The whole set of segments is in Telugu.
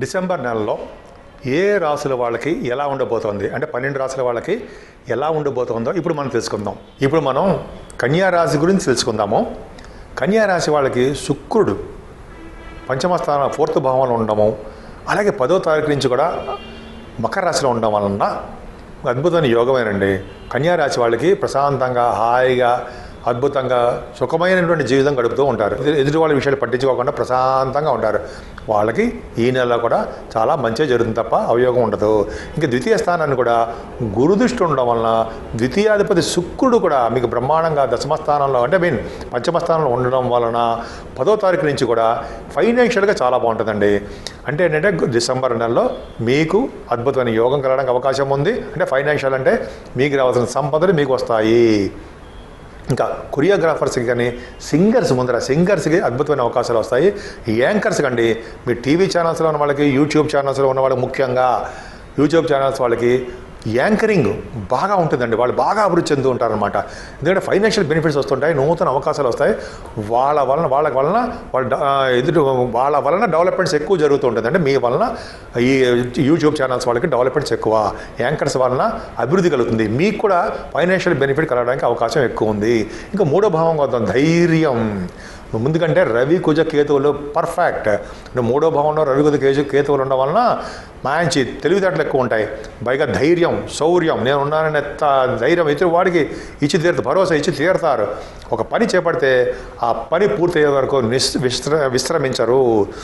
డిసెంబర్ నెలలో ఏ రాసుల వాళ్ళకి ఎలా ఉండబోతోంది అంటే పన్నెండు రాసుల వాళ్ళకి ఎలా ఉండబోతోందో ఇప్పుడు మనం తెలుసుకుందాం ఇప్పుడు మనం కన్యా రాశి గురించి తెలుసుకుందాము కన్యా రాశి వాళ్ళకి శుక్రుడు పంచమ స్థానం ఫోర్త్ భావంలో ఉండడము అలాగే పదో తారీఖు నుంచి కూడా మకర రాశిలో ఉండడం వలన అద్భుతమైన యోగమేనండి కన్యా రాశి వాళ్ళకి ప్రశాంతంగా హాయిగా అద్భుతంగా సుఖమైనటువంటి జీవితం గడుపుతూ ఉంటారు ఎదురు- ఎదుటి వాళ్ళ విషయాలు పట్టించుకోకుండా ప్రశాంతంగా ఉంటారు వాళ్ళకి ఈ నెల కూడా చాలా మంచిగా జరుగుతుంది తప్ప అవయోగం ఉండదు ఇంకా ద్వితీయ స్థానాన్ని కూడా గురుదృష్టి ఉండడం వలన ద్వితీయాధిపతి శుక్రుడు కూడా మీకు బ్రహ్మాండంగా దశమ స్థానంలో అంటే మీన్ పంచమ స్థానంలో ఉండడం వలన పదో తారీఖు నుంచి కూడా ఫైనాన్షియల్గా చాలా బాగుంటుందండి అంటే ఏంటంటే డిసెంబర్ నెలలో మీకు అద్భుతమైన యోగం కలగడానికి అవకాశం ఉంది అంటే ఫైనాన్షియల్ అంటే మీకు రావాల్సిన సంపదలు మీకు వస్తాయి ఇంకా కొరియోగ్రాఫర్స్కి కానీ సింగర్స్ ముందర సింగర్స్కి అద్భుతమైన అవకాశాలు వస్తాయి యాంకర్స్ కండి మీ టీవీ ఛానల్స్లో ఉన్న వాళ్ళకి యూట్యూబ్ ఛానల్స్లో ఉన్న వాళ్ళకి ముఖ్యంగా యూట్యూబ్ ఛానల్స్ వాళ్ళకి యాంకరింగ్ బాగా ఉంటుందండి వాళ్ళు బాగా అభివృద్ధి చెందుతూ ఉంటారనమాట ఎందుకంటే ఫైనాన్షియల్ బెనిఫిట్స్ వస్తుంటాయి నూతన అవకాశాలు వస్తాయి వాళ్ళ వలన వాళ్ళ వలన వాళ్ళ డ- ఆ, ఎదుటి వాళ్ళ వలన డెవలప్మెంట్స్ ఎక్కువ జరుగుతూ ఉంటుంది అంటే మీ వలన ఈ యూట్యూబ్ ఛానల్స్ వాళ్ళకి డెవలప్మెంట్స్ ఎక్కువ యాంకర్స్ వలన అభివృద్ధి కలుగుతుంది మీకు కూడా ఫైనాన్షియల్ బెనిఫిట్ కలగడానికి అవకాశం ఎక్కువ ఉంది ఇంకా మూడో భావం వద్దాం ధైర్యం ముందుకంటే రవి కుజ కేతువులు పర్ఫెక్ట్ అంటే మూడో భావంలో రవి కుజ కేజు కేతువులు ఉండడం వలన మంచి తెలివితేటలు ఎక్కువ ఉంటాయి పైగా ధైర్యం శౌర్యం నేను ఉన్నాననే త- ధైర్యం ఇచ్చి వాడికి ఇచ్చి తీరుతారు భరోసా ఇచ్చి తీరుతారు ఒక పని చేపడితే ఆ పని పూర్తయ్యే వరకు నిస్ విశ్ర విశ్రమించరు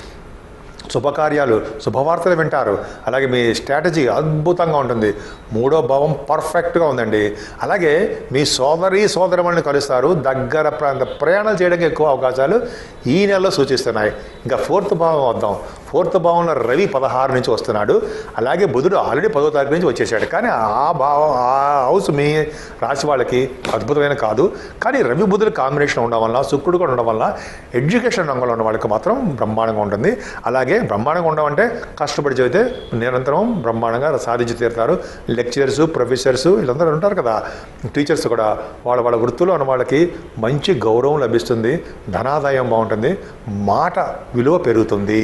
శుభకార్యాలు శుభవార్తలు వింటారు అలాగే మీ స్ట్రాటజీ అద్భుతంగా ఉంటుంది మూడో భావం పర్ఫెక్ట్గా ఉందండి అలాగే మీ సోదరి సోదరమణిని కలుస్తారు దగ్గర ప్రాంత ప్రయాణాలు చేయడానికి ఎక్కువ అవకాశాలు ఈ నెలలో సూచిస్తున్నాయి ఇంకా ఫోర్త్ భావం వద్దాం ఫోర్త్ భావంలో రవి పదహారు నుంచి వస్తున్నాడు అలాగే బుధుడు ఆల్రెడీ పదో తారీఖు నుంచి వచ్చేసాడు కానీ ఆ భావం ఆ హౌస్ మీ రాశి వాళ్ళకి అద్భుతమైన కాదు కానీ రవి బుధుడు కాంబినేషన్ ఉండడం వల్ల శుక్రుడు కూడా ఉండడం వల్ల ఎడ్యుకేషన్ రంగంలో ఉన్న వాళ్ళకి మాత్రం బ్రహ్మాండంగా ఉంటుంది అలాగే బ్రహ్మాండంగా ఉండడం అంటే కష్టపడి చదివితే నిరంతరం బ్రహ్మాండంగా సాధించి తీరుతారు లెక్చరర్స్ ప్రొఫెసర్స్ వీళ్ళందరూ ఉంటారు కదా టీచర్స్ కూడా వాళ్ళ వాళ్ళ వృత్తిలో ఉన్న వాళ్ళకి మంచి గౌరవం లభిస్తుంది ధనాదాయం బాగుంటుంది మాట విలువ పెరుగుతుంది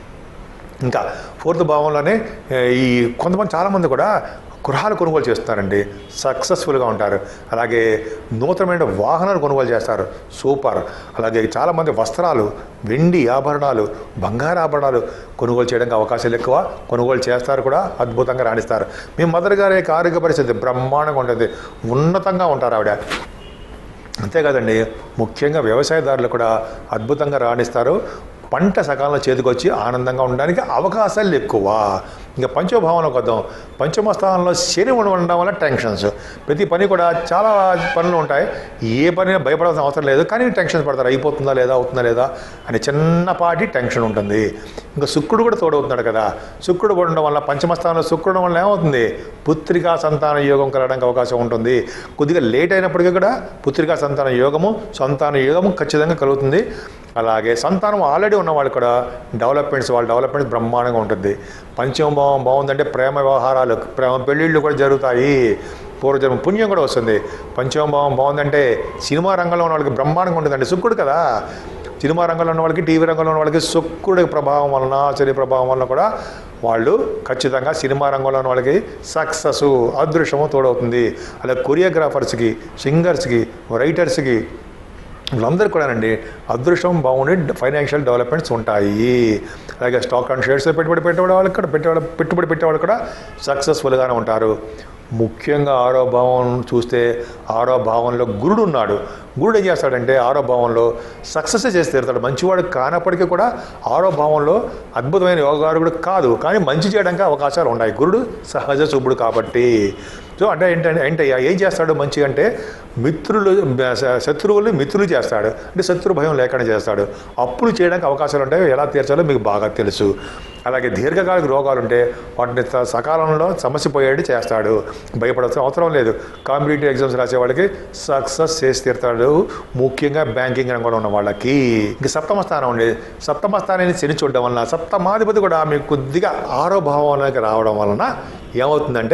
ఇంకా ఫోర్త్ భావంలోనే ఏ, ఈ కొంతమంది చాలామంది కూడా గృహాలు కొనుగోలు చేస్తారండి సక్సెస్ఫుల్గా ఉంటారు అలాగే నూతనమైన వాహనాలు కొనుగోలు చేస్తారు సూపర్ అలాగే చాలామంది వస్త్రాలు వెండి ఆభరణాలు బంగారు ఆభరణాలు కొనుగోలు చేయడానికి అవకాశాలు ఎక్కువ కొనుగోలు చేస్తారు కూడా అద్భుతంగా రాణిస్తారు మీ మదర్ గారి యొక్క ఆరోగ్య పరిస్థితి బ్రహ్మాండంగా ఉంటుంది ఉన్నతంగా ఉంటారు ఆవిడ అంతేకాదండి ముఖ్యంగా వ్యవసాయదారులు కూడా అద్భుతంగా రాణిస్తారు పంట సకాలంలో చేతికొచ్చి ఆనందంగా ఉండడానికి అవకాశాలు ఎక్కువ ఇంకా పంచభావంలోకి వద్దాం పంచమ స్థానంలో శని ఉండడం వల్ల టెన్షన్స్ ప్రతి పని కూడా చాలా పనులు ఉంటాయి ఏ పని భయపడాల్సిన అవసరం లేదు కానీ టెన్షన్స్ పడతారు అయిపోతుందా లేదా అవుతుందా లేదా అని చిన్నపాటి టెన్షన్ ఉంటుంది ఇంకా శుక్రుడు కూడా తోడవుతున్నాడు కదా శుక్రుడు ఉండడం వల్ల పంచమ స్థానంలో శుక్రుడు వల్ల ఏమవుతుంది పుత్రికా సంతాన యోగం కలగడానికి అవకాశం ఉంటుంది కొద్దిగా లేట్ అయినప్పటికీ కూడా పుత్రికా సంతాన యోగము సంతాన యోగము ఖచ్చితంగా కలుగుతుంది అలాగే సంతానం ఆల్రెడీ ఉన్న వాళ్ళు కూడా డెవలప్మెంట్స్ వాళ్ళ డెవలప్మెంట్ బ్రహ్మాండంగా ఉంటుంది పంచమ భావం బాగుందంటే ప్రేమ వ్యవహారాలు ప్రేమ పెళ్ళిళ్ళు కూడా జరుగుతాయి పూర్వజన్మ పుణ్యం కూడా వస్తుంది పంచమ భావం బాగుందంటే సినిమా రంగంలో ఉన్న వాళ్ళకి బ్రహ్మాండంగా ఉంటుందండి శుక్రుడు కదా సినిమా రంగంలో ఉన్న వాళ్ళకి టీవీ రంగంలో ఉన్న వాళ్ళకి శుక్రుడి ప్రభావం వలన శని ప్రభావం వలన కూడా వాళ్ళు ఖచ్చితంగా సినిమా రంగంలో ఉన్న వాళ్ళకి సక్సెస్ అదృశ్యము తోడవుతుంది అలాగే కొరియోగ్రాఫర్స్కి సింగర్స్కి రైటర్స్కి వీళ్ళందరూ కూడానండి అదృష్టం బాగుండి ఫైనాన్షియల్ డెవలప్మెంట్స్ ఉంటాయి అలాగే స్టాక్ అండ్ షేర్స్ పెట్టుబడి పెట్టేవాళ్ళ వాళ్ళకి కూడా పెట్టేవాళ్ళ పెట్టుబడి పెట్టేవాళ్ళు కూడా సక్సెస్ఫుల్గానే ఉంటారు ముఖ్యంగా ఆరో భావం చూస్తే ఆరో భావంలో గురుడు ఉన్నాడు గురుడు ఏం చేస్తాడంటే ఆరో భావంలో సక్సెస్ చేసి తీరుతాడు మంచివాడు కానప్పటికీ కూడా ఆరో భావంలో అద్భుతమైన యోగారుడు కాదు కానీ మంచి చేయడానికి అవకాశాలు ఉన్నాయి గురుడు సహజ శుభుడు కాబట్టి సో అంటే ఏంటంటే ఏంటయ్యా ఏం చేస్తాడు మంచి అంటే మిత్రులు శ- శత్రువులు మిత్రులు చేస్తాడు అంటే శత్రు భయం లేకుండా చేస్తాడు అప్పులు చేయడానికి అవకాశాలు ఉంటాయి ఎలా తీర్చాలో మీకు బాగా తెలుసు అలాగే దీర్ఘకాలిక రోగాలు ఉంటే వాటిని త- సకాలంలో సమస్య పోయేది చేస్తాడు భయపడాల్సిన అవసరం లేదు కాంపిటేటివ్ ఎగ్జామ్స్ రాసే వాళ్ళకి సక్సెస్ చేసి తీరుతాడు ముఖ్యంగా బ్యాంకింగ్ రంగంలో ఉన్న వాళ్ళకి ఇంక సప్తమ స్థానం ఉండేది సప్తమ స్థానాన్ని శని చూడడం వలన సప్తమాధిపతి కూడా మీకు కొద్దిగా ఆరో భావంలోకి రావడం వలన ఏమవుతుందంటే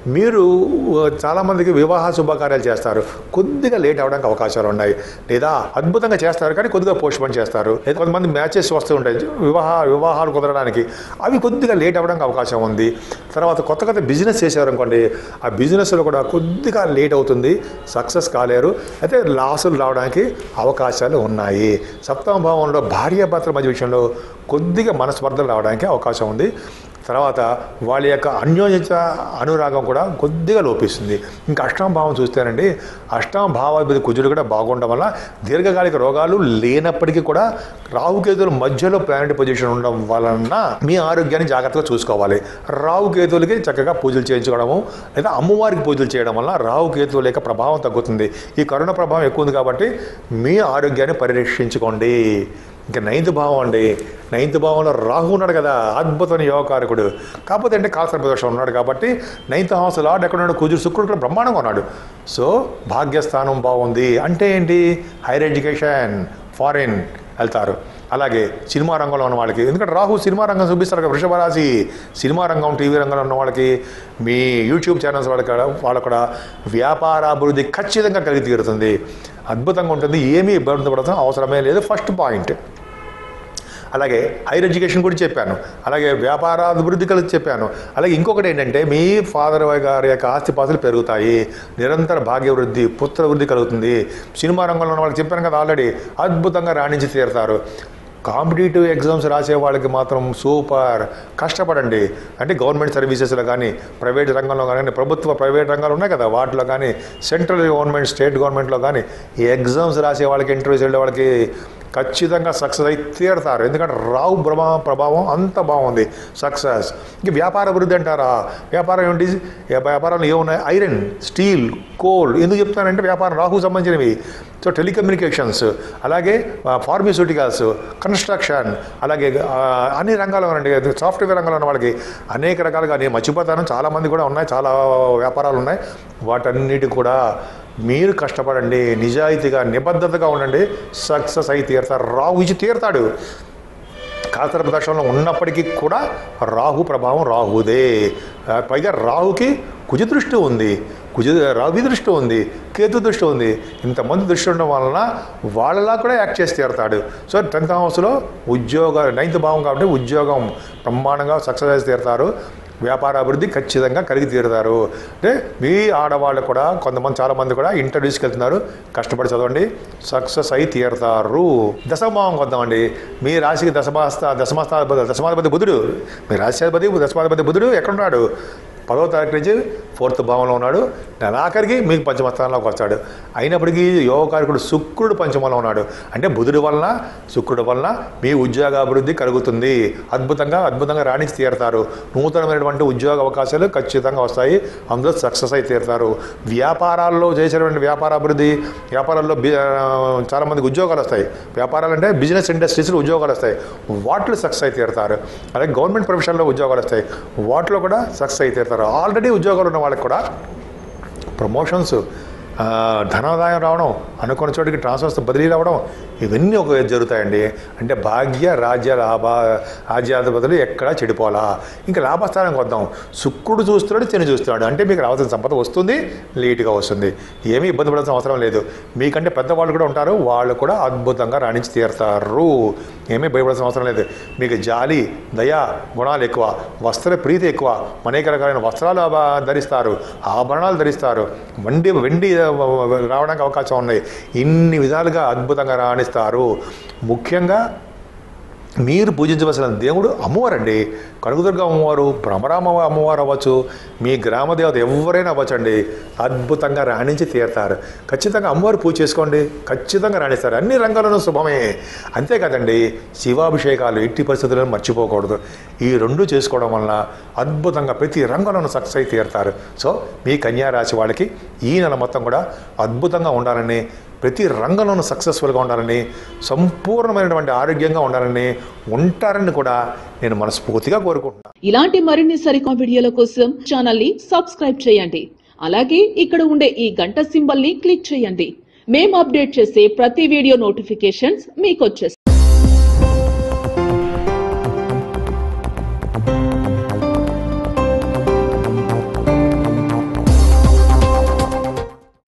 మీరు ఆ, చాలామందికి వివాహ శుభకార్యాలు చేస్తారు కొద్దిగా లేట్ అవ్వడానికి అవకాశాలు ఉన్నాయి లేదా అద్భుతంగా చేస్తారు కానీ కొద్దిగా పోస్ట్పోన్ చేస్తారు లేదా కొంతమంది మ్యాచెస్ వస్తూ ఉంటాయి వివాహ వివాహాలు కుదరడానికి అవి కొద్దిగా లేట్ అవ్వడానికి అవకాశం ఉంది తర్వాత కొత్త కొత్త బిజినెస్ చేశారు అనుకోండి ఆ బిజినెస్లో కూడా కొద్దిగా లేట్ అవుతుంది సక్సెస్ కాలేరు అయితే లాసులు రావడానికి అవకాశాలు ఉన్నాయి సప్తమ భావంలో భార్యాభర్తల మధ్య విషయంలో కొద్దిగా మనస్పర్ధలు రావడానికి అవకాశం ఉంది తర్వాత వాళ్ళ యొక్క అన్యోన్యత అనురాగం కూడా కొద్దిగా లోపిస్తుంది ఇంకా అష్టమ భావం చూస్తేనండి అష్టమ భావాధిపతి కుజుడు కూడా బాగుండడం వల్ల దీర్ఘకాలిక రోగాలు లేనప్పటికీ కూడా రాహుకేతుల మధ్యలో ప్లానెట్ పొజిషన్ ఉండడం వలన మీ ఆరోగ్యాన్ని జాగ్రత్తగా చూసుకోవాలి రాహుకేతులకి చక్కగా పూజలు చేయించుకోవడము లేదా అమ్మవారికి పూజలు చేయడం వల్ల రాహుకేతువుల యొక్క ప్రభావం తగ్గుతుంది ఈ కరోనా ప్రభావం ఎక్కువ ఉంది కాబట్టి మీ ఆరోగ్యాన్ని పరిరక్షించుకోండి ఇంకా నైన్త్ భావం అండి నైన్త్ భావంలో రాహు ఉన్నాడు కదా అద్భుతమైన యోగకారకుడు కాకపోతే అంటే కాలసర్పదోషం ఉన్నాడు కాబట్టి నైన్త్ హౌస్ లార్డ్ ఎక్కడ ఉన్నాడు కుజుడు శుక్రుడు కూడా బ్రహ్మాండంగా ఉన్నాడు సో భాగ్యస్థానం బాగుంది అంటే ఏంటి హైయర్ ఎడ్యుకేషన్ ఫారిన్ వెళ్తారు అలాగే సినిమా రంగంలో ఉన్న వాళ్ళకి ఎందుకంటే రాహు సినిమా రంగం చూపిస్తారు కదా వృషభ రాశి సినిమా రంగం టీవీ రంగంలో ఉన్న వాళ్ళకి మీ యూట్యూబ్ ఛానల్స్ వాళ్ళకి కూడా- వాళ్ళకు కూడా వ్యాపారాభివృద్ధి ఖచ్చితంగా కలిగి తీరుతుంది అద్భుతంగా ఉంటుంది ఏమీ ఇబ్బంది పడతాం అవసరమే లేదు ఫస్ట్ పాయింట్ అలాగే హైయర్ ఎడ్యుకేషన్ గురించి చెప్పాను అలాగే వ్యాపారాభివృద్ధి కలిసి చెప్పాను అలాగే ఇంకొకటి ఏంటంటే మీ ఫాదర్ గారి యొక్క ఆస్తిపాస్తులు పెరుగుతాయి నిరంతర భాగ్యవృద్ధి పుత్రవృద్ధి కలుగుతుంది సినిమా రంగంలో ఉన్న వాళ్ళకి చెప్పాను కదా ఆల్రెడీ అద్భుతంగా రాణించి తీరుతారు కాంపిటేటివ్ ఎగ్జామ్స్ రాసే వాళ్ళకి మాత్రం సూపర్ కష్టపడండి అంటే గవర్నమెంట్ సర్వీసెస్లో కానీ ప్రైవేట్ రంగంలో కానీ ప్రభుత్వ ప్రైవేట్ రంగాలు ఉన్నాయి కదా వాటిలో కానీ సెంట్రల్ గవర్నమెంట్ స్టేట్ గవర్నమెంట్లో కానీ ఈ ఎగ్జామ్స్ రాసే వాళ్ళకి ఇంటర్వ్యూస్ వెళ్ళే వాళ్ళకి ఖచ్చితంగా సక్సెస్ అయితే తీరుతారు ఎందుకంటే రావు ప్రభా ప్రభావం అంత బాగుంది సక్సెస్ ఇంక వ్యాపార అభివృద్ధి అంటారా వ్యాపారం ఏంటి ఏ వ్యాపారంలో ఏమున్నాయి ఐరన్ స్టీల్ కోల్ ఎందుకు చెప్తానంటే వ్యాపారం రాహు సంబంధించినవి సో టెలికమ్యూనికేషన్స్ అలాగే ఫార్మస్యూటికల్స్ కన్స్ట్రక్షన్ అలాగే ఆ, అన్ని రంగాల్లో ఉన్నాయండి సాఫ్ట్వేర్ రంగంలో ఉన్న వాళ్ళకి అనేక రకాలుగా నేను మర్చిపోతాను చాలామంది కూడా ఉన్నాయి చాలా వ్యాపారాలు ఉన్నాయి వాటన్నిటి కూడా మీరు కష్టపడండి నిజాయితీగా నిబద్ధతగా ఉండండి సక్సెస్ అయి తీరుతారు రాహు ఇచ్చి తీరుతాడు కాతర ప్రదర్శనలో ఉన్నప్పటికీ కూడా రాహు ప్రభావం రాహుదే ఆ, పైగా రాహుకి కుజ దృష్టి ఉంది కుజ రవి దృష్టి ఉంది కేతు దృష్టి ఉంది ఇంతమంది దృష్టి ఉండడం వలన వాళ్ళలా కూడా యాక్ట్ చేసి తీరుతాడు సో టెన్త్ హౌస్లో ఉద్యోగ నైన్త్ భావం కాబట్టి ఉద్యోగం బ్రహ్మాండంగా సక్సెస్ చేసి తీరుతారు వ్యాపార అభివృద్ధి ఖచ్చితంగా కలిగి తీరుతారు అంటే మీ ఆడవాళ్ళు కూడా కొంతమంది చాలామంది కూడా ఇంటర్వ్యూస్కి వెళ్తున్నారు కష్టపడి చదవండి సక్సెస్ అయి తీరుతారు దశభావం కొద్దామండి మీ రాశికి దశమాస్థ దశమాస్థాధిపతి దశమాధిపతి బుధుడు మీ రాశ్యాధిపతి దశమాధిపతి బుధుడు ఎక్కడున్నాడు పదవ తారీఖు నుంచి ఫోర్త్ భావంలో ఉన్నాడు నెలాఖరికి మీకు పంచమస్థానంలోకి వస్తాడు అయినప్పటికీ యోగకారకుడు శుక్రుడు పంచమంలో ఉన్నాడు అంటే బుధుడి వలన శుక్రుడి వలన మీ ఉద్యోగాభివృద్ధి కలుగుతుంది అద్భుతంగా అద్భుతంగా రాణించి తీరుతారు నూతనమైనటువంటి ఉద్యోగ అవకాశాలు ఖచ్చితంగా వస్తాయి అందులో సక్సెస్ అయి తీరుతారు వ్యాపారాల్లో చేసేటువంటి వ్యాపారాభివృద్ధి వ్యాపారాల్లో బి- ఆ, చాలామందికి ఉద్యోగాలు వస్తాయి వ్యాపారాలు అంటే బిజినెస్ ఇండస్ట్రీస్లో ఉద్యోగాలు వస్తాయి వాటిలో సక్సెస్ అయి తీరుతారు అలాగే గవర్నమెంట్ ప్రొఫెషన్లో ఉద్యోగాలు వస్తాయి వాటిలో కూడా సక్సెస్ అయి తీరుతారు ఆల్రెడీ ఉద్యోగాలు ఉన్న వాళ్ళకి కూడా ప్రమోషన్స్ ఆ, ధనాదాయం రావడం అనుకున్న చోటికి ట్రాన్స్ఫర్స్ బదిలీ రావడం ఇవన్నీ ఒక జరుగుతాయండి అంటే భాగ్య రాజ్య లాభ రాజ్యాధిపతులు ఎక్కడా చెడిపోవాలా ఇంకా లాభస్థానానికి వద్దాం శుక్రుడు చూస్తున్నాడు శని చూస్తున్నాడు అంటే మీకు రావాల్సిన సంపద వస్తుంది లేటుగా వస్తుంది ఏమీ ఇబ్బంది పడాల్సిన అవసరం లేదు మీకంటే పెద్దవాళ్ళు కూడా ఉంటారు వాళ్ళు కూడా అద్భుతంగా రాణించి తీరుతారు ఏమీ భయపడాల్సిన అవసరం లేదు మీకు జాలి దయ గుణాలు ఎక్కువ వస్త్ర ప్రీతి ఎక్కువ అనేక రకాలైన వస్త్రాలు ఆ- ధరిస్తారు ఆభరణాలు ధరిస్తారు వెండి వెండి ఆ, రావడానికి అవకాశం ఉన్నాయి ఇన్ని విధాలుగా అద్భుతంగా రాణిస్తారు ముఖ్యంగా మీరు పూజించవలసిన దేవుడు అమ్మవారండి కనకదుర్గ అమ్మవారు భ్రమరామ అమ్మవారు అవ్వచ్చు మీ గ్రామ దేవత ఎవరైనా అవ్వచ్చండి అద్భుతంగా రాణించి తీరుతారు ఖచ్చితంగా అమ్మవారు పూజ చేసుకోండి ఖచ్చితంగా రాణిస్తారు అన్ని రంగాల్లోనూ శుభమే అంతే కదండి శివాభిషేకాలు ఎట్టి పరిస్థితులను మర్చిపోకూడదు ఈ రెండు చేసుకోవడం వలన అద్భుతంగా ప్రతి రంగంలోనూ సక్సెస్ అయి తీరుతారు సో మీ కన్యా రాశి వాళ్ళకి ఈ నెల మొత్తం కూడా అద్భుతంగా ఉండాలని ప్రతి రంగంలోనూ సక్సెస్ఫుల్గా ఉండాలని సంపూర్ణమైనటువంటి ఆరోగ్యంగా ఉండాలని ఉంటారని కూడా నేను మనస్ఫూర్తిగా కోరుకుంటున్నాను ఇలాంటి మరిన్ని సరికొత్త వీడియోల కోసం ఛానల్ ని సబ్స్క్రైబ్ చేయండి అలాగే ఇక్కడ ఉండే ఈ గంట సింబల్ ని క్లిక్ చేయండి మేము అప్డేట్ చేసే ప్రతి వీడియో నోటిఫికేషన్స్ మీకు వచ్చేస్తాయి